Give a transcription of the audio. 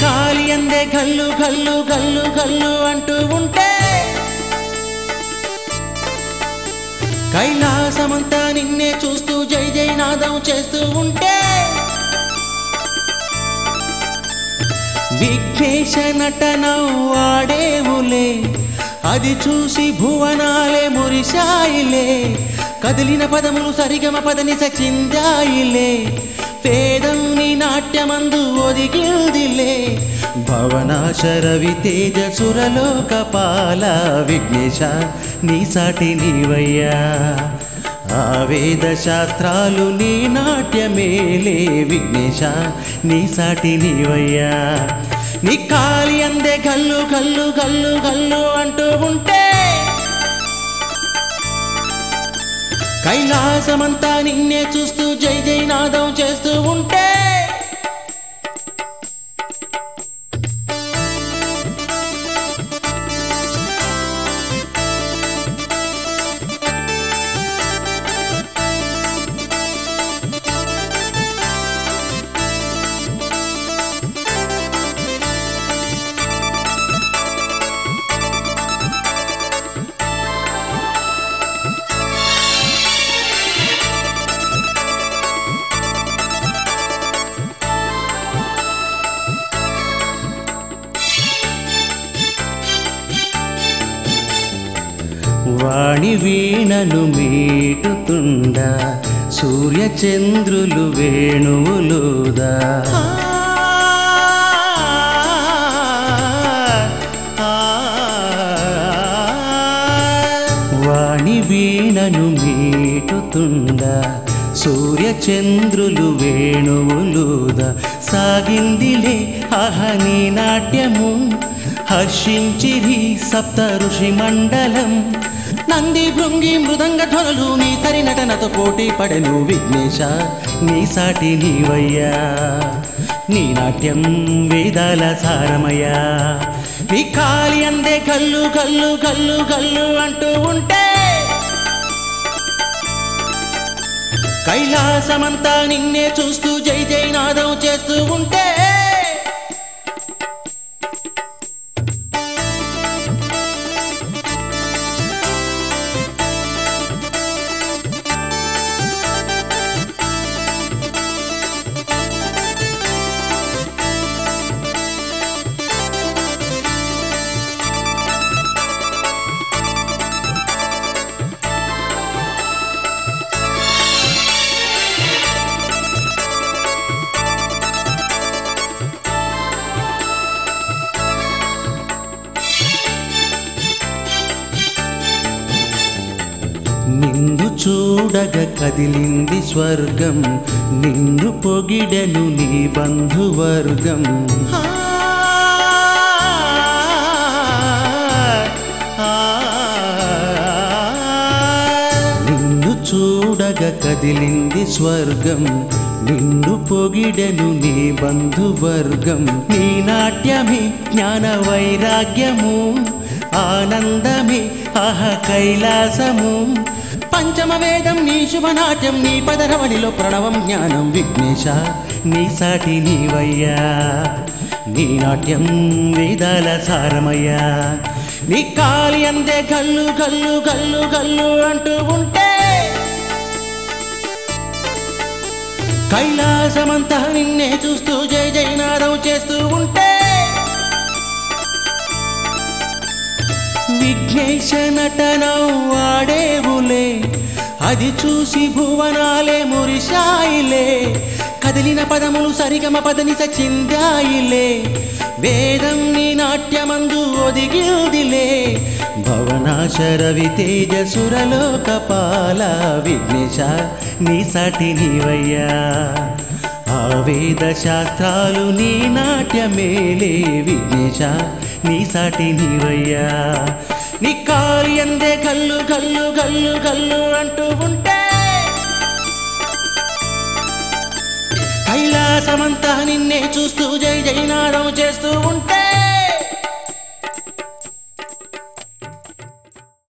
కాలి అందే గల్లు గల్లు గల్లు గల్లు అంటూ ఉంటే కైలాసమంతా నిన్నే చూస్తూ జై జై నాదం చేస్తూ ఉంటే విఘ్నేశ నటనం వాడేవులే అది చూసి భువనాలే మురిశాయిలే కదిలిన పదములు సరిగమ పదని సచిందాయిలే పేదౌని నాట్యమందు ఒదిగిల్దిలే భవనాశరవి తేజ సురలోక పాల విఘ్నేశ నీ సాటి నీవయ్యా ఆ వేద శాస్త్రాలు నీ నాట్యమేలే విఘ్నేశ నీ సాటి నీవయ్యా నీ కాలి అందే గల్లు గల్లు గల్లు గల్లు అంటూ ఉంటే కైలాసమంతా నిన్నే చూస్తూ జై జై నాదం చేస్తూ ఉంటే వాణి వీణను మీటుతుండ సూర్యచంద్రులు వేణువులుదా వాణి వీణను మీటుతుండ సూర్యచంద్రులు వేణువులుదా సాగిందిలే అహని నాట్యము హర్షించిరి సప్త ఋషి మండలం నంది భృంగి మృదంగ ధ్వనులు నీ తరి నటనతో పోటీ పడెను విఘ్నేశ నీ సాటి నీవయ్యా నీ నాట్యం వేదాల సారమయ్యా నీ కాలి అందే కల్లు కల్లు కల్లు కల్లు అంటూ ఉంటే కైలాసమంతా నిన్నే చూస్తూ జై జై నాదం చేస్తూ ఉంటే నిన్ను చూడగ కదిలింది స్వర్గం నిన్ను పొగిడెను నీ బంధువర్గం నిన్ను చూడగ కదిలింది స్వర్గం నిన్ను పొగిడెను నీ బంధువర్గం నీ నాట్యమే జ్ఞాన వైరాగ్యము ఆనందమే అహ కైలాసము పంచమ వేదం నీ శుభనాట్యం నీ పదరవళిలో ప్రణవం జ్ఞానం విఘ్నేశ నీ సాటి నీవయ్యా నీ నాట్యం వేదాల సారమయ్యా నీ కాలి అందే గల్లు గల్లు గల్లు గల్లు అంటూ ఉంటే కైలాసమంతా నిన్నే చూస్తూ జై జైనాదం చేస్తూ ఉంటే విఘ్నేశ నటనం వాడేవులే అది చూసి భువనాలే మురిశాయిలే కదిలిన పదములు సరిగమ పదని సచిందాయిలే వేదం నీ నాట్యమందు ఒదిగిల్దిలే భవనాశరవి తేజ సురలోక పాల విఘ్నేశ నీ సాటి నీవయ్యా ఆ వేద శాస్త్రాలు నీ నాట్యమేలే విఘ్నేశ నీ సాటి నీవయ్యా నీ కాలి అందే గల్లు గల్లు గల్లు గల్లు అంటూ ఉంటే కైలాసమంతా నిన్నే చూస్తూ జై జైనాదం చేస్తూ ఉంటే